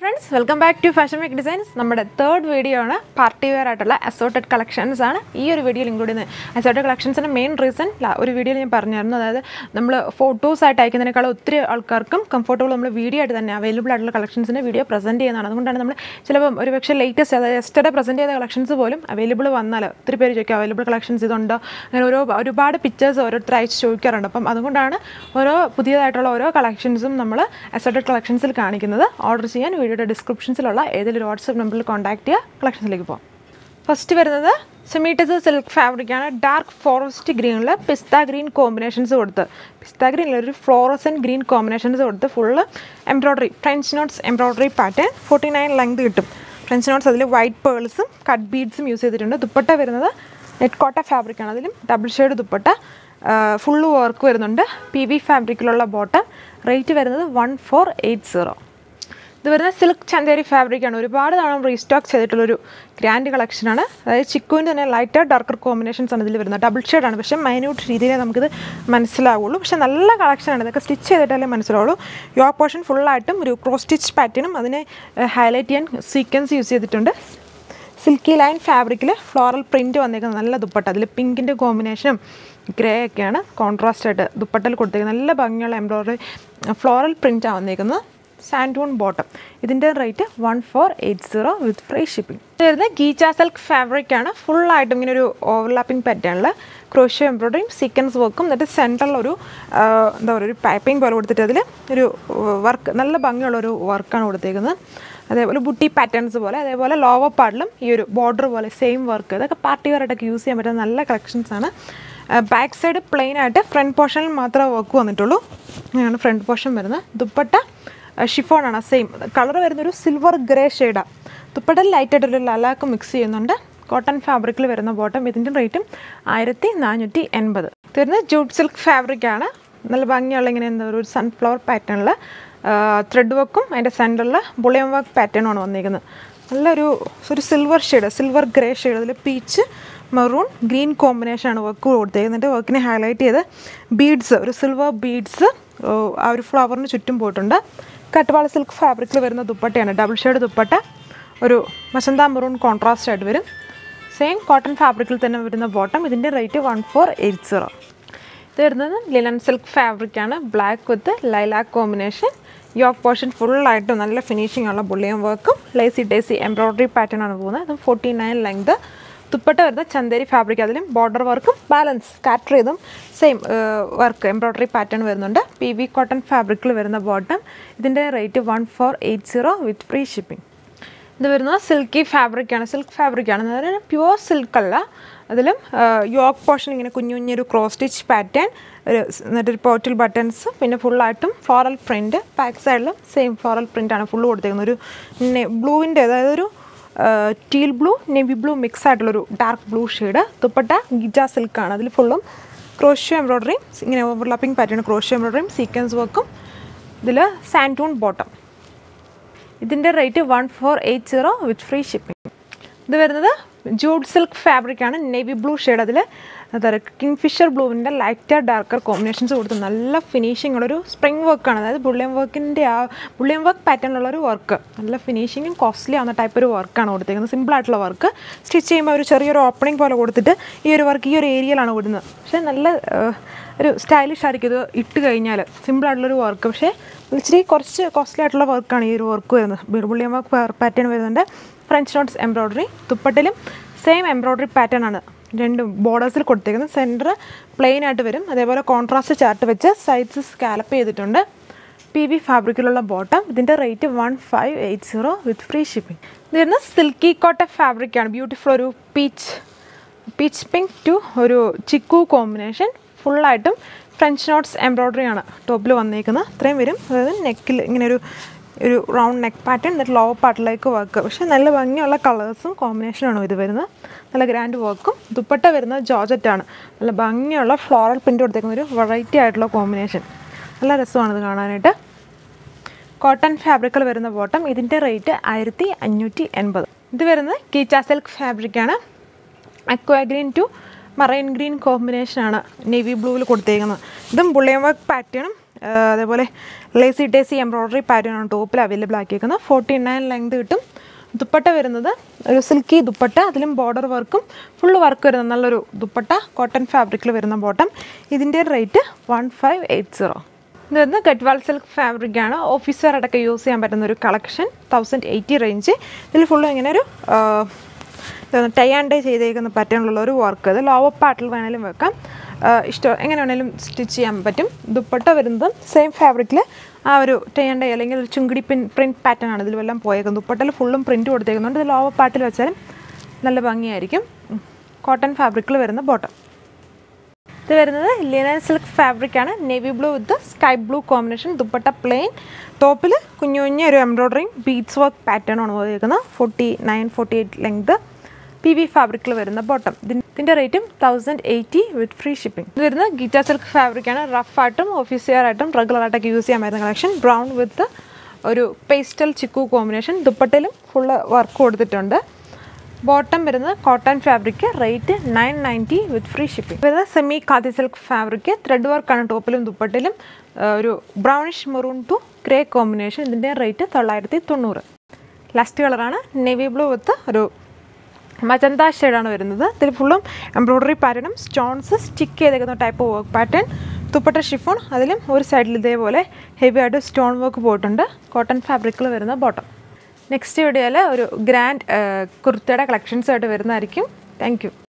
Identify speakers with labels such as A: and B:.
A: friends welcome back to fashion make designs നമ്മുടെ third video ആണ് party wear ആയിട്ടുള്ള assorted collections ആണ് ഈ ഒരു വീഡിയോയിൽ ഇൻക്ലൂഡ് ചെയ്യുന്നത് അസോർട്ടഡ് കളക്ഷൻസിൻ്റെ മെയിൻ റീസൺ ഒരു വീഡിയോയിൽ ഞാൻ പറഞ്ഞായിരുന്നു അതായത് നമ്മൾ ഫോട്ടോസ് ആയിട്ട് അയക്കുന്നതിനേക്കാൾ ഒത്തിരി ആൾക്കാർക്കും കംഫർട്ടബിൾ നമ്മൾ വീഡിയോ ആയിട്ട് തന്നെ അവൈലബിൾ ആയിട്ടുള്ള കളക്ഷൻസിൻ്റെ വീഡിയോ പ്രസൻറ്റ് ചെയ്യുന്നതാണ് അതുകൊണ്ടാണ് നമ്മൾ ചിലപ്പോൾ ഒരു പക്ഷേ ലേറ്റസ്റ്റ് അതായത് യെസ്റ്റർഡേ പ്രസൻറ്റ് ചെയ്ത കളക്ഷൻസ് പോലും അവൈലബിൾ വന്നാൽ ഒത്തിരി പേര് ചോദിക്കും അവൈലബിൾ കളക്ഷൻസ് ഇതുണ്ടോ അങ്ങനെ ഓരോ ഒരുപാട് പിക്ചേഴ്സ് ഓരോരുത്തർ അയച്ച് ചോദിക്കാറുണ്ട് അപ്പം അതുകൊണ്ടാണ് ഓരോ പുതിയതായിട്ടുള്ള ഓരോ കളക്ഷൻസും നമ്മൾ അസോർട്ടഡ് കളക്ഷൻസിൽ കാണിക്കുന്നത് ഓർഡർ ചെയ്യാൻ വീഡിയോയുടെ ഡിസ്ക്രിപ്ഷൻസിലുള്ള ഏതെങ്കിലും ഒരു വാട്സപ്പ് നമ്പറിൽ കോൺടാക്ട് ചെയ്യുക കളക്ഷൻസിലേക്ക് പോകാം ഫസ്റ്റ് വരുന്നത് സെമീറ്റസ് സിൽക്ക് ഫാബ്രിക്കാണ് ഡാർക്ക് ഫോറസ്റ്റ് ഗ്രീനിൽ പിസ്ത ഗ്രീൻ കോമ്പിനേഷൻസ് കൊടുത്ത് പിസ്ത ഗ്രീനിൽ ഒരു ഫ്ലോറസൻ ഗ്രീൻ കോമ്പിനേഷൻസ് കൊടുത്ത് full embroidery french knots embroidery pattern forty nine length കിട്ടും ഫ്രഞ്ച് നോട്ട്സ് അതിൽ വൈറ്റ് പേൾസും കട്ട് ബീഡ്സും യൂസ് ചെയ്തിട്ടുണ്ട് ദുപ്പട്ട വരുന്നത് നെറ്റ് കോട്ട ഫാബ്രിക്കാണ് അതിലും double shade dupatta full work വരുന്നുണ്ട് പി വി ഫാബ്രിക്കിലുള്ള ബോട്ടം റേറ്റ് വരുന്നത് വൺ ഫോർ എയ്റ്റ് സീറോ ഇത് വരുന്നത് സിൽക്ക് ചന്തേരി ഫാബ്രിക്കാണ് ഒരുപാട് തവണ റീസ്റ്റോക്ക് ചെയ്തിട്ടുള്ളൊരു ഗ്രാൻഡ് കളക്ഷനാണ് അതായത് ചിക്കുവിൻ്റെ തന്നെ ലൈറ്റർ ഡാർക്കർ കോമ്പിനേഷൻസ് ആണ് ഇതിൽ വരുന്നത് ഡബിൾ ഷെയ്ഡാണ് പക്ഷേ മൈന്യൂട്ട് രീതിയിലേ നമുക്കിത് മനസ്സിലാവുള്ളൂ പക്ഷേ നല്ല കളക്ഷനാണ് ഇതൊക്കെ സ്റ്റിച്ച് ചെയ്തിട്ടാലേ മനസ്സിലാവുള്ളൂ യോ പോർഷൻ ഫുള്ളായിട്ടും ഒരു ക്രോസ് സ്റ്റിച്ച് പാറ്റേണും അതിനെ ഹൈലൈറ്റ് ചെയ്യാൻ സീക്വൻസ് യൂസ് ചെയ്തിട്ടുണ്ട് സിൽക്കി ലൈൻ ഫാബ്രിക്കിൽ ഫ്ലോറൽ പ്രിൻറ്റ് വന്നേക്കുന്നത് നല്ല ദുപ്പട്ട അതിൽ പിങ്കിൻ്റെ കോമ്പിനേഷനും ഗ്രേ ഒക്കെയാണ് കോൺട്രാസ്റ്റ് ആയിട്ട് ദുപ്പട്ടയിൽ കൊടുത്തേക്കുന്നത് നല്ല ഭംഗിയുള്ള എംബ്രോയ്ഡറി ഫ്ലോറൽ പ്രിൻറ്റാണ് വന്നേക്കുന്നത് സാൻഡൂൺ ബോട്ടം ഇതിൻ്റെ rate one four eight zero with free shipping ഇത് വരുന്നത് ഗീച്ച സിൽക്ക് ഫാബ്രിക് ആണ് ഫുള്ളായിട്ടും ഇങ്ങനെ ഒരു ഓവർലാപ്പിംഗ് പാറ്റേണിൽ ക്രോഷ്യോ എംബ്രോയ്ഡറിയും സീക്വൻസ് വർക്കും എന്നിട്ട് സെൻട്രൽ ഒരു എന്താ പറയുക ഒരു പൈപ്പിംഗ് പോലെ കൊടുത്തിട്ട് അതിൽ ഒരു വർക്ക് നല്ല ഭംഗിയുള്ള ഒരു വർക്കാണ് കൊടുത്തേക്കുന്നത് അതേപോലെ ബുട്ടി പാറ്റേൺസ് പോലെ അതേപോലെ ലോവർ പാർട്ടിലും ഈ ഒരു ബോർഡർ പോലെ സെയിം വർക്ക് ഇതൊക്കെ പാർട്ടി വെയറായിട്ടൊക്കെ യൂസ് ചെയ്യാൻ പറ്റുന്ന നല്ല കളക്ഷൻസ് ആണ് ബാക്ക് സൈഡ് പ്ലെയിൻ ആയിട്ട് ഫ്രണ്ട് പോർഷനിൽ മാത്രമേ വർക്ക് വന്നിട്ടുള്ളൂ അങ്ങനെയാണ് ഫ്രണ്ട് പോർഷൻ വരുന്നത് ദുപ്പട്ട ഷിഫോണാണ് സെയിം കളർ വരുന്നൊരു സിൽവർ ഗ്രേ ഷെയ്ഡാണ് ദുപ്പട്ടയിൽ ലൈറ്റായിട്ടൊരു ലലാക്ക് മിക്സ് ചെയ്യുന്നുണ്ട് കോട്ടൺ ഫാബ്രിക്കിൽ വരുന്ന ബോട്ടം ഇതിൻ്റെ റേറ്റും ആയിരത്തി നാനൂറ്റി എൺപത് വരുന്നത് ജൂട്ട് സിൽക്ക് ഫാബ്രിക്കാണ് നല്ല ഭംഗിയുള്ള ഇങ്ങനെ എന്താ ഒരു സൺഫ്ലവർ പാറ്റേണിൽ ത്രെഡ് വർക്കും അതിൻ്റെ സെൻറ്ററിൽ ബുളിയം വർക്ക് പാറ്റേണുമാണ് വന്നിരിക്കുന്നത് നല്ലൊരു ഒരു silver shade silver grey shade അതിൽ പീച്ച് മെറൂൺ ഗ്രീൻ കോമ്പിനേഷനാണ് വർക്ക് കൊടുത്തേക്കുന്നത് വർക്കിനെ ഹൈലൈറ്റ് ചെയ്ത് ബീഡ്സ് ഒരു സിൽവർ ബീഡ്സ് ആ ഒരു ഫ്ലവറിന് ചുറ്റും പോയിട്ടുണ്ട് കട്ടുപാള സിൽക്ക് ഫാബ്രിക്കിൽ വരുന്ന ദുപ്പട്ടയാണ് ഡബിൾ ഷെയ്ഡ് ദുപ്പട്ട ഒരു മസന്ത മെറൂൺ കോൺട്രാസ്റ്റ് ആയിട്ട് വരും സെയിം കോട്ടൺ ഫാബ്രിക്കിൽ തന്നെ വരുന്ന ബോട്ടം ഇതിൻ്റെ rate one four eight zero ഇത് വരുന്നത് ലിനൻ സിൽക്ക് ഫാബ്രിക്കാണ് black with lilac combination yoke portion ഫുള്ളായിട്ടും നല്ല ഫിനിഷിംഗ് ഉള്ള ബുള്ളിയം വർക്കും ലേസി ഡേസി എംബ്രോയ്ഡറി പാറ്റേൺ ആണ് പോകുന്നത് അത് ഫോർട്ടി നയൻ ലെങ്ത് തുപ്പട്ട വരുന്ന ചന്തേരി ഫാബ്രിക് അതിലും ബോർഡർ വർക്കും ബാലൻസ് സ്കാറ്റർ ചെയ്തും സെയിം വർക്ക് എംബ്രോയ്ഡറി പാറ്റേൺ വരുന്നുണ്ട് പി വി കോട്ടൺ ഫാബ്രിക്കിൽ വരുന്ന ബോട്ടം ഇതിൻ്റെ rate one four eight zero with free shipping ഇത് വരുന്നത് സിൽക്കി ഫാബ്രിക്കാണ് സിൽക്ക് ഫാബ്രിക്കാണ് എന്ന് പറഞ്ഞാൽ പ്യുവർ സിൽക്ക് അല്ല അതിലും യോക്ക് പോർഷൻ ഇങ്ങനെ കുഞ്ഞു കുഞ്ഞൊരു ക്രോസ് സ്റ്റിച്ച് പാറ്റേൺ ഒരു എന്നിട്ടൊരു പോർട്ടൽ ബട്ടൺസ് പിന്നെ ഫുള്ളായിട്ടും ഫ്ലോറൽ പ്രിൻറ്റ് ബാക്ക് സൈഡിലും സെയിം ഫ്ലോറൽ പ്രിൻ്റാണ് ഫുള്ള് കൊടുത്തേക്കുന്നത് ഒരു ബ്ലൂവിൻ്റെ അതായത് ഒരു teal blue navy blue mix ആയിട്ടുള്ളൊരു dark blue shade dupatta ghicha സിൽക്കാണ് അതിൽ ഫുള്ളും ക്രോഷ്യോ എംബ്രോയ്ഡറിയും ഇങ്ങനെ ഓവർലാപ്പിംഗ് പാറ്റേൺ ക്രോഷ്യോ എംബ്രോയ്ഡറിയും സീക്വൻസ് വർക്കും ഇതിൽ സാൻറ്റൂൺ ബോട്ടം ഇതിൻ്റെ rate one four eight zero with free shipping ഇത് വരുന്നത് ജൂഡ് സിൽക്ക് ഫാബ്രിക്കാണ് നേവി ബ്ലൂ ഷെയ്ഡ് അതിൽ എന്താ പറയുക കിങ്ഫിഷർ ബ്ലൂവിൻ്റെ ലൈറ്റർ ഡാർക്കർ കോമ്പിനേഷൻസ് കൊടുത്ത് നല്ല ഫിനിഷിംഗ് ഉള്ളൊരു സ്പ്രിങ് വർക്കാണ് അതായത് ബുള്ളിയം വർക്കിൻ്റെ ആ ബുള്ളിയം വർക്ക് പാറ്റേണിലുള്ളൊരു വർക്ക് നല്ല ഫിനിഷിങ്ങും കോസ്റ്റ്ലി ആവുന്ന ടൈപ്പ് ഒരു വർക്കാണ് കൊടുത്തേക്കുന്നത് സിമ്പിളായിട്ടുള്ള വർക്ക് സ്റ്റിച്ച് ചെയ്യുമ്പോൾ ഒരു ചെറിയൊരു ഓപ്പണിംഗ് പോലെ കൊടുത്തിട്ട് ഈ ഒരു വർക്ക് ഈ ഒരു ഏരിയയിലാണ് വിടുന്നത് പക്ഷേ നല്ല ഒരു സ്റ്റൈലിഷ് ആയിരിക്കും ഇത് ഇട്ട് കഴിഞ്ഞാൽ സിമ്പിളായിട്ടുള്ളൊരു വർക്ക് പക്ഷേ ഇച്ചിരി കുറച്ച് കോസ്റ്റ്ലി ആയിട്ടുള്ള വർക്കാണ് ഈ ഒരു വർക്ക് വരുന്നത് ബുള്ളിയം വർക്ക് പാറ്റേൺ വരുന്നുണ്ട് ഫ്രഞ്ച് നോട്ട്സ് എംബ്രോയ്ഡറി തുപ്പട്ടിലും സെയിം എംബ്രോയ്ഡറി പാറ്റേൺ ആണ് രണ്ടും ബോർഡേഴ്സിൽ കൊടുത്തേക്കുന്നത് സെൻറ്റർ പ്ലെയിൻ ആയിട്ട് വരും അതേപോലെ കോൺട്രാസ്റ്റ് ചാർട്ട് വെച്ച് സൈഡ്സ് സ്കാലപ്പ് ചെയ്തിട്ടുണ്ട് പി വി ഫാബ്രിക്കിലുള്ള ബോട്ടം ഇതിൻ്റെ rate one five eight zero with free shipping ഇത് വരുന്നത് സിൽക്കി കോട്ട ഫാബ്രിക്കാണ് ബ്യൂട്ടിഫുൾ ഒരു പീച്ച് പീച്ച് പിങ്ക് ടു ഒരു ചിക്കു കോമ്പിനേഷൻ ഫുള്ളായിട്ടും ഫ്രഞ്ച് നോട്ട്സ് എംബ്രോയ്ഡറി ആണ് ടോപ്പിൽ വന്നേക്കുന്നത് ഇത്രയും വരും അതായത് നെക്കിൽ ഇങ്ങനെ ഒരു ഒരു റൗണ്ട് നെക്ക് പാറ്റേൺ എന്നിട്ട് ലോവർ പാർട്ടിലേക്ക് വർക്ക് പക്ഷേ നല്ല ഭംഗിയുള്ള കളേഴ്സും കോമ്പിനേഷനാണ് ഇത് വരുന്നത് നല്ല ഗ്രാൻഡ് വർക്കും ദുപ്പട്ട വരുന്നത് ജോർജറ്റാണ് നല്ല ഭംഗിയുള്ള ഫ്ലോറൽ പ്രിൻ്റ് കൊടുത്തേക്കുന്ന ഒരു വെറൈറ്റി ആയിട്ടുള്ള കോമ്പിനേഷൻ നല്ല രസമാണ് ഇത് കാണാനായിട്ട് കോട്ടൺ ഫാബ്രിക്കിൽ വരുന്ന ബോട്ടം ഇതിൻ്റെ റേറ്റ് ആയിരത്തി അഞ്ഞൂറ്റി എൺപത് ഇത് വരുന്നത് കീച്ച സിൽക്ക് ഫാബ്രിക്കാണ് aqua green to marine green കോമ്പിനേഷനാണ് നേവി ബ്ലൂവിൽ കൊടുത്തേക്കുന്നത് ഇതും ബുള്ളിയം വർക്ക് പാറ്റേണും അതേപോലെ ലേസി ടേസി എംബ്രോയ്ഡറി പാറ്റേൺ ടോപ്പിൽ അവൈലബിൾ ആക്കിയേക്കുന്നത് ഫോർട്ടി നയൻ ലെങ്ത് കിട്ടും ദുപ്പട്ട വരുന്നത് ഒരു സിൽക്കി ദുപ്പട്ട അതിലും ബോർഡർ വർക്കും ഫുള്ള് വർക്ക് വരുന്ന നല്ലൊരു ദുപ്പട്ട കോട്ടൺ ഫാബ്രിക്കിൽ വരുന്ന ബോട്ടം ഇതിൻ്റെ rate one five eight zero ഇത് വരുന്നത് ഗഡ്വാൾ സിൽക്ക് ഫാബ്രിക് ആണ് ഓഫീസ് വെയറായിട്ടൊക്കെ യൂസ് ചെയ്യാൻ പറ്റുന്ന ഒരു കളക്ഷൻ തൗസൻഡ് എയ്റ്റി റേഞ്ച് ഇതിൽ ഫുള്ളും ഇങ്ങനെ ഒരു ടൈ ആൻഡ് ഡേ ചെയ്തേക്കുന്ന പാറ്റേണിലുള്ള ഒരു വർക്ക് ഇത് ലോവർ പാർട്ടിൽ വേണേലും വെക്കാം ആ, ഇഷ്ടം എങ്ങനെ വേണേലും സ്റ്റിച്ച് ചെയ്യാൻ പറ്റും ദുപ്പട്ട വരുന്നതും സെയിം ഫാബ്രിക്കിൽ ആ ഒരു ടൈ ആൻഡ് ഡേ അല്ലെങ്കിൽ ഒരു ചുങ്കിടി പിൻ പ്രിൻറ്റ് പാറ്റേൺ ആണ് ഇതിൽ വല്ലതും പോയേക്കുന്നത് ദുപ്പട്ടയിൽ ഫുള്ളും പ്രിൻറ്റ് കൊടുത്തേക്കുന്നുണ്ട് ഇത് ലോവർ പാർട്ടിൽ വെച്ചാലും നല്ല ഭംഗിയായിരിക്കും കോട്ടൺ ഫാബ്രിക്കിൽ വരുന്ന ബോട്ടം ഇത് വരുന്നത് ലിനൻ സിൽക്ക് ഫാബ്രിക് ആണ് navy blue with sky blue combination dupatta plain ടോപ്പിൽ കുഞ്ഞു കുഞ്ഞ ഒരു എംബ്രോയ്ഡറിങ് ബീഡ്സ് വർക്ക് പാറ്റേൺ ആണ് പോയിരിക്കുന്നത് forty nine forty eight length P V ഫാബ്രിക്കിൽ വരുന്ന ബോട്ടം ഇതിൻ്റെ റേറ്റും thousand eighty with free shipping ഇത് വരുന്നത് ഗീറ്റ സിൽക്ക് ഫാബ്രിക് ആണ് റഫ് ആയിട്ടും ഓഫീസ് വെയർ ആയിട്ടും റെഗുലർ ആയിട്ടൊക്കെ യൂസ് ചെയ്യാൻ പറ്റുന്ന കളക്ഷൻ ബ്രൗൺ വിത്ത് ഒരു പേസ്റ്റൽ ചിക്കു കോമ്പിനേഷൻ ദുപ്പട്ടയിലും ഫുള്ള് വർക്ക് കൊടുത്തിട്ടുണ്ട് ബോട്ടം വരുന്നത് cotton fabric rate nine ninety with free shipping വരുന്നത് semi khadi silk fabric thread വർക്കാണ് ടോപ്പിലും ദുപ്പട്ടിലും ആ, ഒരു brownish maroon to grey combination ഇതിൻ്റെ റേറ്റ് തൊള്ളായിരത്തി തൊണ്ണൂറ് ലാസ്റ്റ് കളറാണ് നേവി ബ്ലൂ വിത്ത് ഒരു മജന്ത ഷെയ്ഡാണ് വരുന്നത് ഇതിൽ ഫുള്ളും എംബ്രോയ്ഡറി പാറ്റേണും സ്റ്റോൺസ് സ്റ്റിക്ക് ചെയ്തേക്കുന്ന type work pattern dupatta chiffon അതിലും ഒരു സൈഡിൽ ഇതേപോലെ ഹെവി ആയിട്ട് സ്റ്റോൺ വർക്ക് പോയിട്ടുണ്ട് കോട്ടൺ ഫാബ്രിക്കിൽ വരുന്ന ബോട്ടം നെക്സ്റ്റ് വീഡിയോയിൽ ഒരു ഗ്രാൻഡ് കുർത്തയുടെ കളക്ഷൻസ് ആയിട്ട് വരുന്നതായിരിക്കും താങ്ക് യു